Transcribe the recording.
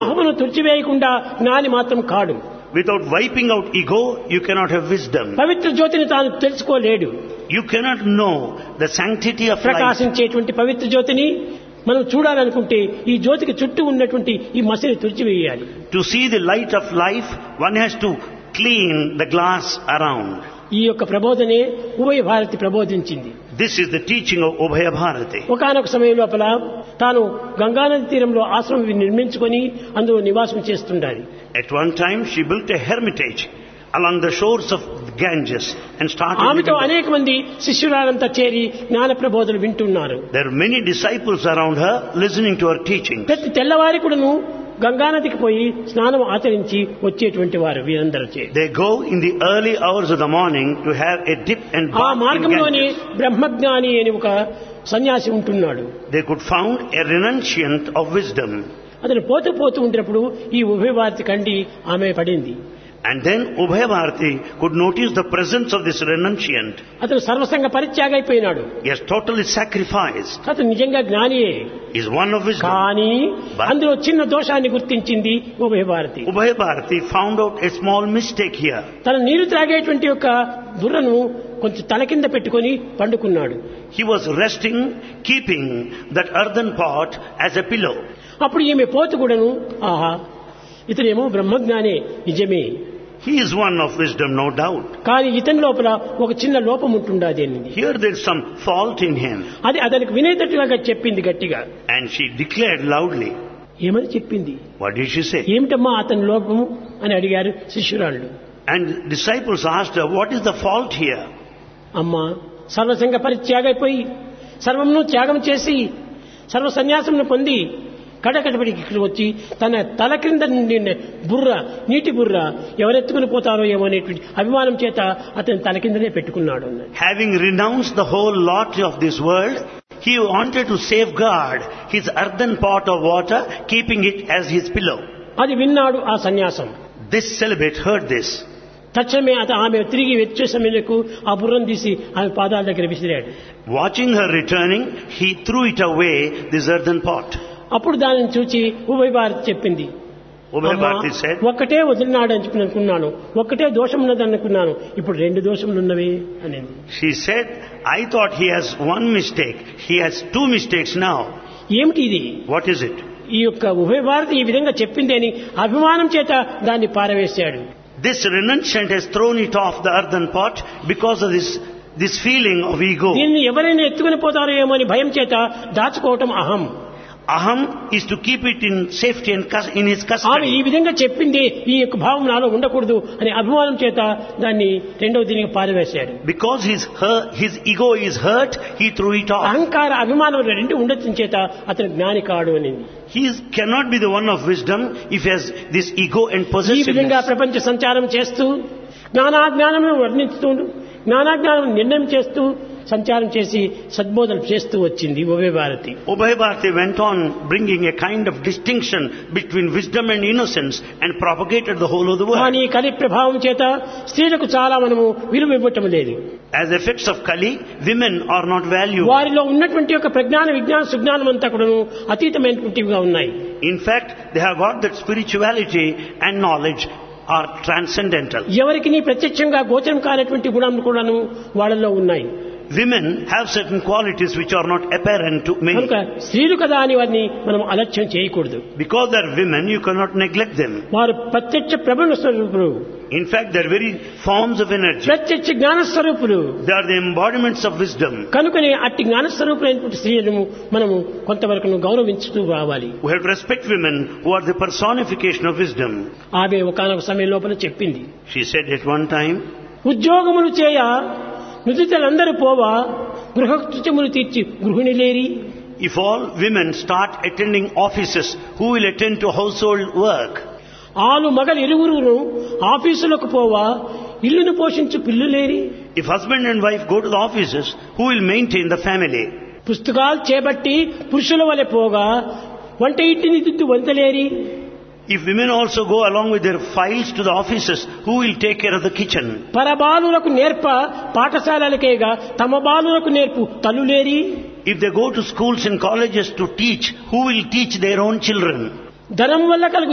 అహమును తుడిచివేయకుండా జ్ఞాని మాత్రం కాడు Without wiping out ego, you cannot have wisdom. పవిత్ర జ్యోతిని తాను తెలుసుకోలేడు You cannot know the sanctity of life. ప్రకాశించేటువంటి పవిత్ర జ్యోతిని మనం చూడాలనుకుంటే ఈ జ్యోతికి చుట్టూ ఉన్నటువంటి ఈ మసిని తుడిచివేయాలి To see the light of life, one has to clean the glass around. ఈ యొక్క ప్రబోధనే ఉభయ Bharati ప్రబోధించింది This is the teaching of Ubhaya Bharati. ఒకనొక సమయం లోపల తాను గంగానది తీరంలో ఆశ్రమం నిర్మించుకొని అందులో నివాసం చేస్తుండాలి At one time, she built a hermitage along the shores of Ganges and started. ఆమెతో living there. అనేక మంది శిష్యురాలంతా చేరి జ్ఞాన ప్రబోధలు వింటున్నారు There are many disciples around her listening to her teaching. ప్రతి తెల్లవారి కూడాను గంగానదికి పోయి స్నానం ఆచరించి వచ్చేటువంటి వారు వీరందరూ చే They go in the early hours of the morning to have a dip and ఆ bath in మార్గంలోనే Ganges. బ్రహ్మజ్ఞాని అని ఒక సన్యాసి ఉంటున్నాడు They could found a renunciant of wisdom. అతను పోతూ పోతూ ఉండినప్పుడు ఈ ఉభయ భారతి కండి ఆమె పడింది And then Ubhaya Bharati could notice the presence of this renunciant. అతను సర్వసంగ పరిత్యాగ అయిపోయినాడు He has totally sacrificed. అతను నిజంగా జ్ఞానియే He is one of wisdom. కానీ But- అందులో చిన్న దోషాన్ని గుర్తించింది ఉభయ Bharati Ubhaya Bharati found out a small mistake here. తన నీరు త్రాగేటువంటి యొక్క బుర్రను కొంచెం తల కింద పెట్టుకొని పండుకున్నాడు He was resting, keeping that earthen pot as a pillow. అప్పుడు ఈమె పోతు కూడాను ఆహా ఇతనేమో బ్రహ్మజ్ఞానే నిజమే He is one of wisdom, no doubt. కానీ ఇతని లోపల ఒక చిన్న లోపం ఉంటుండాది అనింది Here there is some fault in him. అది అతనికి వినేటట్టుగా చెప్పింది గట్టిగా And she declared loudly. ఏమని చెప్పింది What did she say? ఏమిటమ్మా అతని లోపము అని అడిగారు శిష్యురాళ్ళు And disciples asked her, What is the fault here? అమ్మా సర్వసంగ పరిత్యాగైపోయి సర్వమును త్యాగం చేసి సర్వ సన్యాసమును పొంది కడకడపడికి ఇక్కడ వచ్చి తన తల క్రింద నుండి బుర్ర నీటి బుర్ర ఎవరెత్తుకుని పోతారో ఏమో అనేటువంటి అభిమానం చేత అతని తల కిందనే పెట్టుకున్నాడు అన్నది Having renounced the whole lot of this world, he wanted to safeguard his earthen pot of water, keeping it as his pillow. అది విన్నాడు ఆ సన్యాసం This celibate heard this. తక్షణమే అత ఆమె తిరిగి వచ్చే సమయంలో ఆ బుర్రను తీసి ఆమె పాదాల దగ్గర విసిరాడు Watching her returning, he threw it away, this earthen pot. అప్పుడు దానిని చూచి ఉభయ భారతి చెప్పింది Ubhaya అమ్మా, Bharati said, ఒక్కటే వదిలినాడు అని చెప్పి అనుకున్నాను ఒక్కటే దోషం ఉన్నది అనుకున్నాను ఇప్పుడు రెండు దోషములు ఉన్నవి అనేది She said, I thought he has one mistake. He has two mistakes now. ఏమిటి ఇది What is it? ఈ యొక్క ఉభయ భారతి ఈ విధంగా చెప్పింది అని అభిమానం చేత దాన్ని పారవేశాడు This renunciant has thrown it off the earthen pot because of this, this feeling of ego. దీన్ని ఎవరైనా ఎత్తుకుని పోతారో ఏమో అని భయం చేత దాచుకోవటం అహం Aham is to keep it in safety and cus- in his ఆమె ఈ custody. విధంగా చెప్పింది ఈ యొక్క భావం నాలో ఉండకూడదు అనే అభిమానం చేత దాన్ని రెండవ దీనికి పారవేశాడు Because his, hurt, his ego is hurt, he threw it off. అహంకార అభిమానం రెండు ఉండటం చేత అతను జ్ఞాని కాడు అని He is, cannot be the one of wisdom if he has this ego and ఈ విధంగా possessiveness. ప్రపంచ సంచారం చేస్తూ జ్ఞానాజ్ఞానమును వర్ణిస్తూ జ్ఞానాజ్ఞానం నిర్ణయం చేస్తూ సంచారం చేసి సద్బోధన చేస్తూ వచ్చింది ఉభయ Bharati Ubhay Bharati went on bringing a kind of distinction between wisdom and innocence and propagated the whole of the world. కానీ కలి ప్రభావం చేత స్త్రీలకు చాలా మనము విలువ ఇవ్వటం లేదు As effects of Kali, women are not valued. వారిలో ఉన్నటువంటి యొక్క ప్రజ్ఞాన విజ్ఞాన సుజ్ఞానం అంతా కూడాను అతీతమైనటువంటివిగా ఉన్నాయి In fact, they have got that spirituality and knowledge are transcendental. ఎవరికి నీ ప్రత్యక్షంగా గోచరం కానటువంటి గుణాలు కూడాను వాళ్ళలో ఉన్నాయి Women have certain qualities which are not apparent to many. కనుక స్త్రీలు కదా అని వారిని మనం అలక్ష్యం చేయకూడదు Because they are women, you cannot neglect them. వారు ప్రత్యక్ష ప్రబల స్వరూపులు In fact, they are very forms of energy. ప్రత్యక్ష జ్ఞాన స్వరూపులు They are the embodiments of wisdom. కనుకనే అట్టి జ్ఞాన స్వరూపులైనటువంటి స్త్రీలను మనము కొంతవరకు గౌరవించుతూ రావాలి We have to respect women who are the personification of wisdom. ఆమె ఒకనొక సమయం లోపల చెప్పింది She said at one time, ఉద్యోగములు చేయ నుదితలందరూ పోవా గృహకృత్యములు తీర్చి గృహిణి లేరి if all women start attending offices, who will attend to household work? ఆలు మగలు ఇరువురును ఆఫీసులకు పోవా ఇల్లును పోషించు పిల్లు లేరి If husband and wife go to the offices, who will maintain the family? పుస్తకాలు చేపట్టి పురుషుల వలె పోగా వంట ఇంటిని దిద్దు వంతలేరి If women also go along with their files to the offices, who will take care of the kitchen? పరబాలులకు నేర్ప పాఠశాలలకేగా తమ బాలులకు నేర్పు తల్లులేరి If they go to schools and colleges to teach, who will teach their own children? ధనం వల్ల కలుగు